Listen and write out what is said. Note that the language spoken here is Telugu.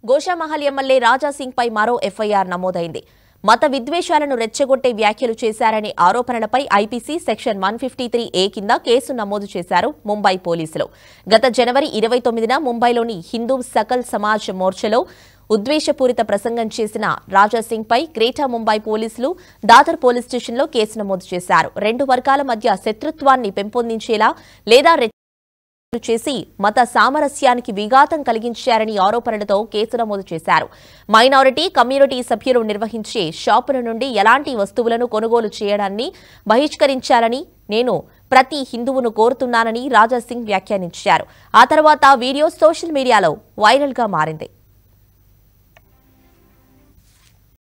గోషామహల్ ఎమ్మెల్యే రాజాసింగ్ పై మరో ఎఫ్ఐఆర్ నమోదైంది మత విద్వేషాలను రెచ్చగొట్టే వ్యాఖ్యలు చేశారనే ఆరోపణలపై IPC section one fifty three A కింద కేసు నమోదు చేశారు ముంబై పోలీసులు గత జనవరి ఇరవై తొమ్మిదిన ముంబైలోని హిందూ సకల్ సమాజ్ మోర్చలో ఉద్వేషపూరిత ప్రసంగం చేసిన రాజాసింగ్ పై గ్రేటర్ ముంబై పోలీసులు దాదర్ పోలీస్ స్టేషన్లో కేసు నమోదు చేశారు రెండు వర్గాల మధ్య శత్రుత్వాన్ని పెంపొందించేలా లేదా రెచ్చ- చేసి మత సామరస్యానికి విఘాతం కలిగించారని ఆరోపణలతో కేసు నమోదు చేశారు మైనారిటీ కమ్యూనిటీ సభ్యులు నిర్వహించే షాపుల నుండి ఎలాంటి వస్తువులను కొనుగోలు చేయడాన్ని బహిష్కరించాలని నేను ప్రతి హిందువును కోరుతున్నానని రాజాసింగ్ వ్యాఖ్యానించారు ఆ తర్వాత వీడియో సోషల్ మీడియాలో వైరల్గా మారింది